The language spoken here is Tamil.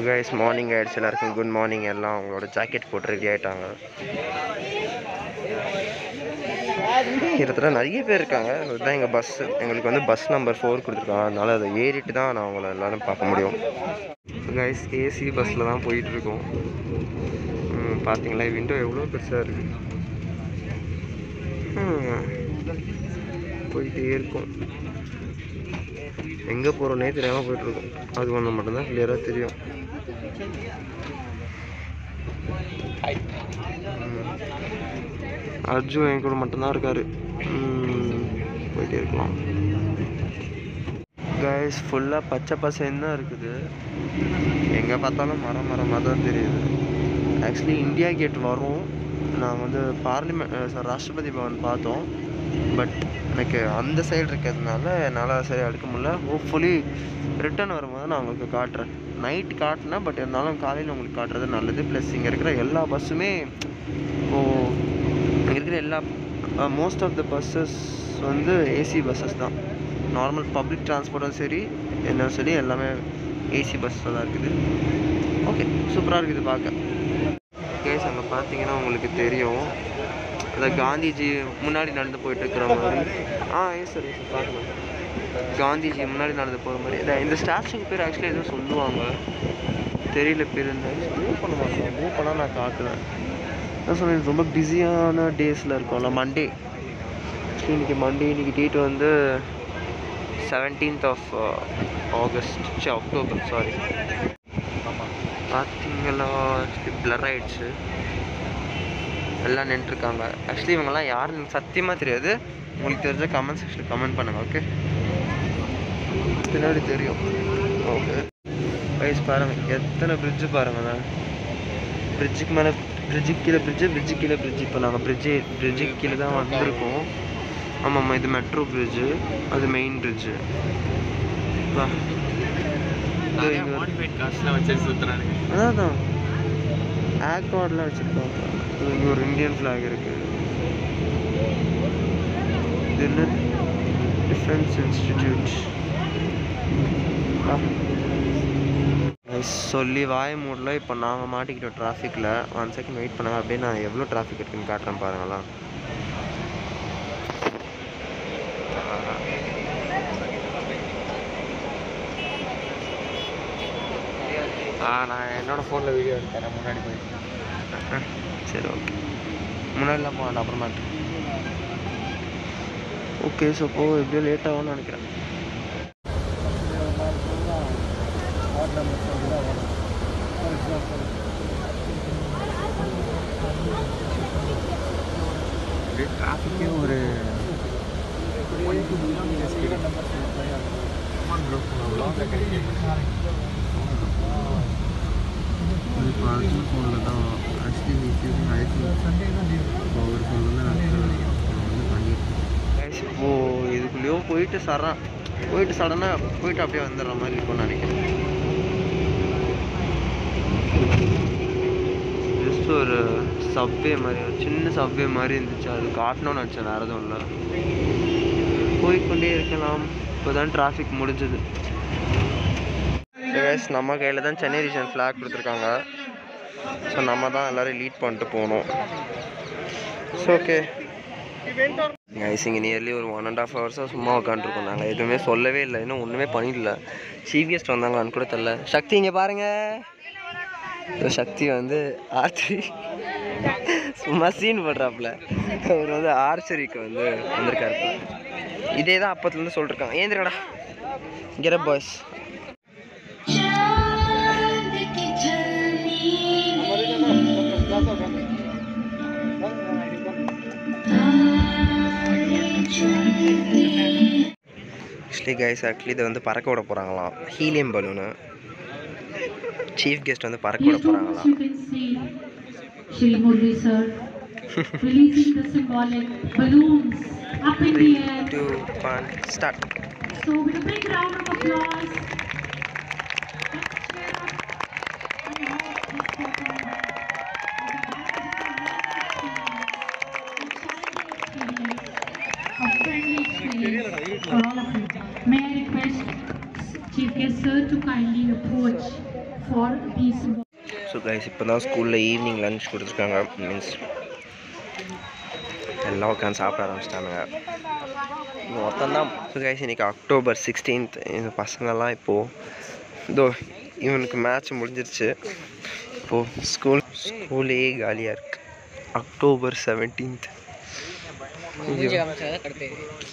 கைஸ் மார்னிங் ஆயிடுச்சு எல்லாருக்கும் குட் மார்னிங் எல்லாம் அவங்களோட ஜாக்கெட் போட்டு ரெடி ஆகிட்டாங்க கிட்டத்தட்ட நிறைய பேர் இருக்காங்க இதுதான் எங்கள் பஸ்ஸு எங்களுக்கு வந்து பஸ் நம்பர் ஃபோர் கொடுத்துருக்காங்க அதனால அதை ஏறிட்டு தான் நான் அவங்கள எல்லாரும் பார்க்க முடியும் கைஸ் ஏசி பஸ்ஸில் தான் போயிட்டு இருக்கோம் ம், பார்த்தீங்களா விண்டோ எவ்வளோ பெருசாக இருக்குது ம், போயிட்டே இருக்கும் எங்கே போகிறோன்னே தெரியாமல் போயிட்டுருக்கோம் அது ஒன்று மட்டும்தான் கிளியராக தெரியும் ம். அர்ஜுன் என் கூட மட்டும்தான் இருக்காரு ம், போயிட்டே இருக்கலாம் கைஸ் ஃபுல்லாக பச்சை பசேன்னு தான் இருக்குது எங்கே பார்த்தாலும் மரம் மரமாக தான் தெரியுது ஆக்சுவலி இந்தியா கேட் வரும் நான் வந்து பார்லிமெண்ட் ராஷ்டிரபதி பவன் பார்த்தோம் பட் எனக்கு அந்த சைடு இருக்கிறதுனால என்னால் சரியாக எடுக்க முடியல ஹோப்ஃபுல்லி ரிட்டர்ன் வரும்போது நான் உங்களுக்கு காட்டுறேன் நைட் காட்டினேன் பட் இருந்தாலும் காலையில் உங்களுக்கு காட்டுறது நல்லது ப்ளஸ் இங்கே இருக்கிற எல்லா பஸ்ஸுமே இப்போது இங்கே இருக்கிற எல்லா மோஸ்ட் ஆஃப் த பஸ்ஸஸ் வந்து ஏசி பஸ்ஸஸ் தான் நார்மல் பப்ளிக் டிரான்ஸ்போர்ட்டும் சரி என்ன சரி எல்லாமே ஏசி பஸ்ஸில் தான் இருக்குது ஓகே சூப்பராக இருக்குது பார்க்க கேஸ் அங்கே பார்த்தீங்கன்னா உங்களுக்கு தெரியும் அந்த காந்திஜி முன்னாடி நடந்து போயிட்டு இருக்கிற மாதிரி ஆ எஸ் சார் எஸ் பார்க்கலாம் காந்திஜி முன்னாடி நடந்து போகிற மாதிரி இந்த இந்த ஸ்டாச்சுக்கு பேர் ஆக்சுவலி எதுவும் சொல்லுவாங்க தெரியல பேர் என்ன மூவ் பண்ண மாட்டேன் மூவ் பண்ணால் நான் காட்டுவேன் நான் சொன்னேன் ரொம்ப பிஸியான டேஸில் இருக்கோம்ல மண்டே ஆக்சுவலி இன்றைக்கி மண்டே இன்றைக்கி டேட் வந்து செவன்டீன்த் ஆஃப் ஆகஸ்ட் ச்சே அக்டோபர் சாரி பார்த்தீங்களா ஆக்சுவலி பிளர் ஆயிடுச்சு எல்லாம் நின்றுருக்காங்க ஆக்சுவலி இவங்கெல்லாம் யாருன்னு எனக்கு சத்தியமாக தெரியாது உங்களுக்கு தெரிஞ்ச கமெண்ட் செக்ஷனில் கமெண்ட் பண்ணுங்கள் ஓகே பின்னாடி தெரியும் ஓகே வயசு பாருங்கள் எத்தனை பிரிட்ஜு பாருங்களேன் பிரிட்ஜுக்கு மேலே பிரிட்ஜுக்கு கீழே பிரிட்ஜு பிரிட்ஜுக்கு கீழே பிரிட்ஜு இப்போ நாங்கள் பிரிட்ஜு பிரிட்ஜுக்கு கீழே தான் வந்திருக்கோம் ஆமாம்மா இது மெட்ரோ பிரிட்ஜு அது மெயின் பிரிட்ஜு வா இதோ நிறைய இங்க ஒரு- மாடிஃபைட் கார்ஸ்லாம் வச்சு சுற்றுறானுங்க அதான் தான் ஆக்வார்ட்லாம் வச்சுருக்காங்க இங்கே ஒரு இந்தியன் ஃப்ளாக் இருக்குது இது என்ன டிஃபென்ஸ் இன்ஸ்டிடியூட் சொல்லி வாய மூடல இப்போ நாங்கள் மாட்டிக்கிட்டோம் டிராஃபிக்கில் ஒன் செகண்ட் வெயிட் பண்ணுங்க அப்படியே நான் எவ்வளோ டிராஃபிக் இருக்குன்னு காட்டுறேன் பாருங்களா ஆ நான் என்னோட ஃபோனில் வீடியோ எடுத்தேன் முன்னாடி போய் சரி ஓகே முன்னாடிலாம் போக வேண்டாம் அப்புறமா ஓகே ஸோ போ எப்படியோ லேட் ஆகும்னு நினைக்கிறேன் அப்படியே டிராஃபிக்கே ஒரு ஒன் டூ கிலோமீட்டர்ஸ் இப்போ அர்ஜுன் ஃபோனில் தான் ஆக்சுவலி ஐஃபோன் அவர் ஃபோனில் தான் வந்து பண்ணியிருக்கேன் இப்போது இதுக்குள்ளேயோ போயிட்டு சரண் போயிட்டு சடனாக போயிட்டு அப்படியே வந்துடுற மாதிரி இருக்கும்னு நினைக்கிறேன் ஜஸ்ட் ஒரு சப்வே மாதிரி ஒரு சின்ன சப்வே மாதிரி இருந்துச்சு அது காட்டணும்னு நினச்சேன் வேறு எதுவும் இல்லை போய்க்கொண்டே இருக்கலாம் இப்போ தான் டிராஃபிக் முடிஞ்சது கைஸ் நம்ம கையில் தான் சென்னை ரீஜன் ஃப்ளாக் கொடுத்துருக்காங்க ஸோ நம்ம தான் எல்லோரும் லீட் பண்ணிட்டு போகணும் ஸோ ஓகே கைஸ் இங்கே நியர்லி ஒரு ஒன் அண்ட் ஆஃப் ஹவர்ஸாக சும்மா உட்காந்துருக்கோம் நாங்கள் எதுவுமே சொல்லவே இல்லை இன்னும் ஒன்றுமே பண்ணிடல சீஃப் கெஸ்ட் வந்தாங்களான்னு கூட தெரில சக்தி இங்கே பாருங்க இதோ சக்தி வந்து ஆர்ச்சரி சும்மா சீன் போடுறாப்புல அவர் வந்து ஆர்ச்சரிக்கு வந்து வந்திருக்காரு இதே தான் அப்பத்துலேருந்து சொல்லிருக்காங்க ஏந்திரடா இங்கே பாய்ஸ் चांद की छलनी तारे चुनते ஆக்சுவலி கைஸ் ஆக்சுவலி இதை வந்து பறக்க விட போகிறாங்களாம் ஹீலியம் பலூனு சீஃப் கெஸ்ட் வந்து பறக்க விட Yes, folks, போகிறாங்களாம் you can see Shri Murli sir releasing the symbolic balloons up in three the air. Two one start So with a big round of applause. let's cheer up and help this performance with a friendly experience for all of you. May I request Chief Guest Sir to kindly approach for these so guys இப்போ தான் ஸ்கூலில் ஈவினிங் லஞ்ச் கொடுத்துருக்காங்க மீன்ஸ் எல்லாம் உட்காந்து சாப்பிட ஆரம்பிச்சிட்டானுங்க மொத்தம் தான் ஸோ கைஸ் இன்னைக்கு அக்டோபர் சிக்ஸ்டீன்த் இந்த பசங்கள்லாம் இப்போது இதோ இவனுக்கு மேட்ச் முடிஞ்சிருச்சு இப்போது ஸ்கூல் ஸ்கூலே காலியாக இருக்குது அக்டோபர் செவன்டீன்த்